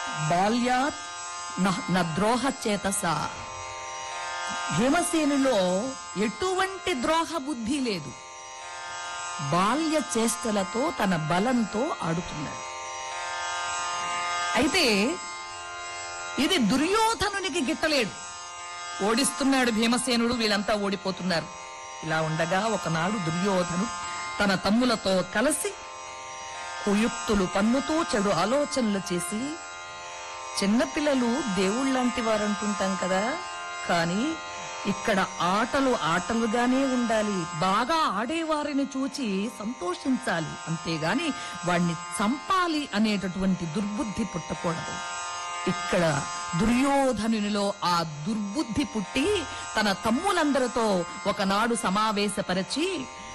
బాల్యాత్ న- నద్రోహ చేతస భీమసేనులో ఎటువంటి ద్రోహ బుద్ధి లేదు బాల్య చేష్టలతో తన బలంతో ఆడుతున్నాడు అయితే ఇది దుర్యోధనునికి గిట్టలేడు ఓడిస్తున్నాడు భీమసేనుడు వీళ్ళంతా ఓడిపోతున్నారు ఇలా ఉండగా ఒకనాడు దుర్యోధను తన తమ్ములతో కలిసి కుయుక్తులు పన్నుతూ చెడు ఆలోచనలు చేసి చిన్నపిల్లలు దేవుళ్ళంటి వారంటుంటాం కదా కానీ ఇక్కడ ఆటలు ఆటలుగానే ఉండాలి బాగా ఆడేవారిని చూచి సంతోషించాలి అంతేగాని వాణ్ణి చంపాలి అనేటటువంటి దుర్బుద్ధి పుట్టకూడదు ఇక్కడ దుర్యోధనునిలో ఆ దుర్బుద్ధి పుట్టి తన తమ్ములందరితో ఒకనాడు సమావేశపరచి